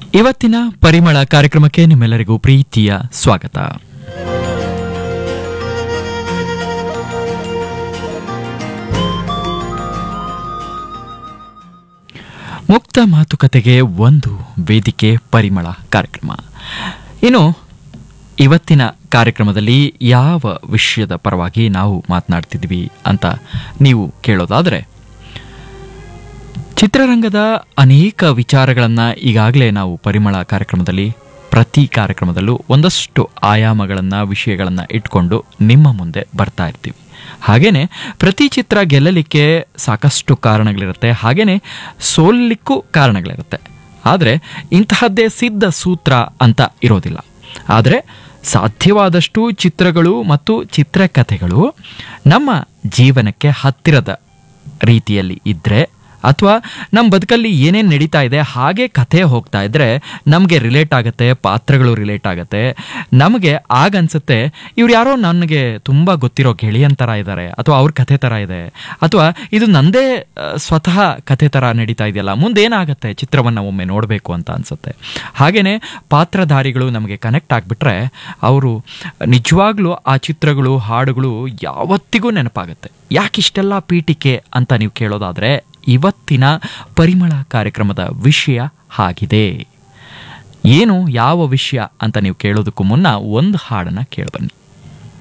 ಇವತ್ತಿನ ಪರಿಮಳ ಕಾರ್ಯಕ್ರಮಕ್ಕೆ ನಿಮ್ಮೆಲ್ಲರಿಗೂ ಪ್ರೀತಿಯ ಸ್ವಾಗತ ಮುಕ್ತ ಮಾತುಕತೆಗೆ ಒಂದು ವೇದಿಕೆ ಪರಿಮಳ ಕಾರ್ಯಕ್ರಮ ಇನ್ನು ಇವತ್ತಿನ ಕಾರ್ಯಕ್ರಮದಲ್ಲಿ ಯಾವ ವಿಷಯದ ಪರವಾಗಿ ನಾವು ಮಾತನಾಡ್ತಿದ್ವಿ ಅಂತ ನೀವು ಕೇಳೋದಾದರೆ ಚಿತ್ರರಂಗದ ಅನೇಕ ವಿಚಾರಗಳನ್ನು ಈಗಾಗಲೇ ನಾವು ಪರಿಮಳ ಕಾರ್ಯಕ್ರಮದಲ್ಲಿ ಪ್ರತಿ ಕಾರ್ಯಕ್ರಮದಲ್ಲೂ ಒಂದಷ್ಟು ಆಯಾಮಗಳನ್ನು ವಿಷಯಗಳನ್ನು ಇಟ್ಕೊಂಡು ನಿಮ್ಮ ಮುಂದೆ ಬರ್ತಾ ಇರ್ತೀವಿ ಹಾಗೇನೆ ಪ್ರತಿ ಚಿತ್ರ ಗೆಲ್ಲಲಿಕ್ಕೆ ಸಾಕಷ್ಟು ಕಾರಣಗಳಿರುತ್ತೆ ಹಾಗೇನೆ ಸೋಲಿಕ್ಕೂ ಕಾರಣಗಳಿರುತ್ತೆ ಆದರೆ ಇಂತಹದ್ದೇ ಸಿದ್ಧ ಸೂತ್ರ ಅಂತ ಇರೋದಿಲ್ಲ ಆದರೆ ಸಾಧ್ಯವಾದಷ್ಟು ಚಿತ್ರಗಳು ಮತ್ತು ಚಿತ್ರಕಥೆಗಳು ನಮ್ಮ ಜೀವನಕ್ಕೆ ಹತ್ತಿರದ ರೀತಿಯಲ್ಲಿ ಇದ್ದರೆ ಅಥವಾ ನಮ್ಮ ಬದುಕಲ್ಲಿ ಏನೇನು ನಡೀತಾ ಇದೆ ಹಾಗೆ ಕಥೆ ಹೋಗ್ತಾ ಇದ್ರೆ ನಮಗೆ ರಿಲೇಟ್ ಆಗುತ್ತೆ ಪಾತ್ರಗಳು ರಿಲೇಟ್ ಆಗುತ್ತೆ ನಮಗೆ ಆಗನ್ಸುತ್ತೆ ಇವ್ರು ಯಾರೋ ನನಗೆ ತುಂಬ ಗೊತ್ತಿರೋ ಗೆಳೆಯನ್ ಥರ ಇದ್ದಾರೆ ಅಥವಾ ಅವ್ರ ಕಥೆ ಥರ ಇದೆ ಅಥವಾ ಇದು ನಂದೇ ಆ, ಸ್ವತಃ ಕಥೆ ಥರ ನಡೀತಾ ಇದೆಯಲ್ಲ ಮುಂದೇನಾಗುತ್ತೆ ಚಿತ್ರವನ್ನು ಒಮ್ಮೆ ನೋಡಬೇಕು ಅಂತ ಅನ್ಸುತ್ತೆ ಹಾಗೇನೆ ಪಾತ್ರಧಾರಿಗಳು ನಮಗೆ ಕನೆಕ್ಟ್ ಆಗಿಬಿಟ್ರೆ ಅವರು ನಿಜವಾಗ್ಲೂ ಆ ಚಿತ್ರಗಳು ಹಾಡುಗಳು ಯಾವತ್ತಿಗೂ ನೆನಪಾಗುತ್ತೆ ಯಾಕಿಷ್ಟೆಲ್ಲ ಪೀಠಿಕೆ ಅಂತ ನೀವು ಕೇಳೋದಾದ್ರೆ ಇವತ್ತಿನ ಪರಿಮಳ ಕಾರ್ಯಕ್ರಮದ ವಿಷಯ ಹಾಗಿದೆ ಏನು ಯಾವ ವಿಷಯ ಅಂತ ನೀವು ಕೇಳೋದಕ್ಕೂ ಮುನ್ನ ಒಂದು ಹಾಡನ್ನು ಕೇಳಬನ್ನಿ